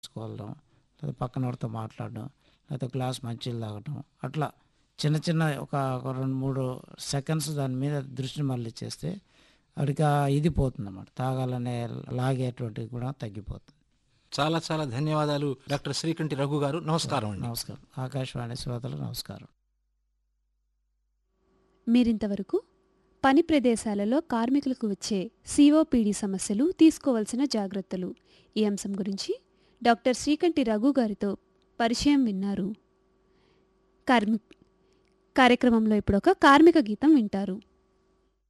తీసుకోవడం లేదా పక్కన వాడితో మాట్లాడడం లేకపోతే గ్లాస్ మంచినీళ్ళు తాగటం అట్లా చిన్న చిన్న ఒక ఒక రెండు మూడు సెకండ్స్ దాని మీద దృష్టి మళ్ళీ చేస్తే వాడికి ఆ ఇది పోతుంది అన్నమాట తాగాలనే లాగేటువంటిది కూడా తగ్గిపోతుంది చాలా చాలా ధన్యవాదాలు డాక్టర్ శ్రీకంఠి రఘు గారు నమస్కారం అండి నమస్కారం ఆకాశవాణి శ్రోతలకు నమస్కారం మీరింతవరకు పని ప్రదేశాలలో కార్మికులకు వచ్చే సిఓపిడి సమస్యలు తీసుకోవాల్సిన జాగ్రత్తలు ఈ అంశం గురించి డాక్టర్ శ్రీకంఠి రఘు గారితో పరిచయం విన్నారు కార్మి కార్యక్రమంలో ఇప్పుడు ఒక కార్మిక గీతం వింటారు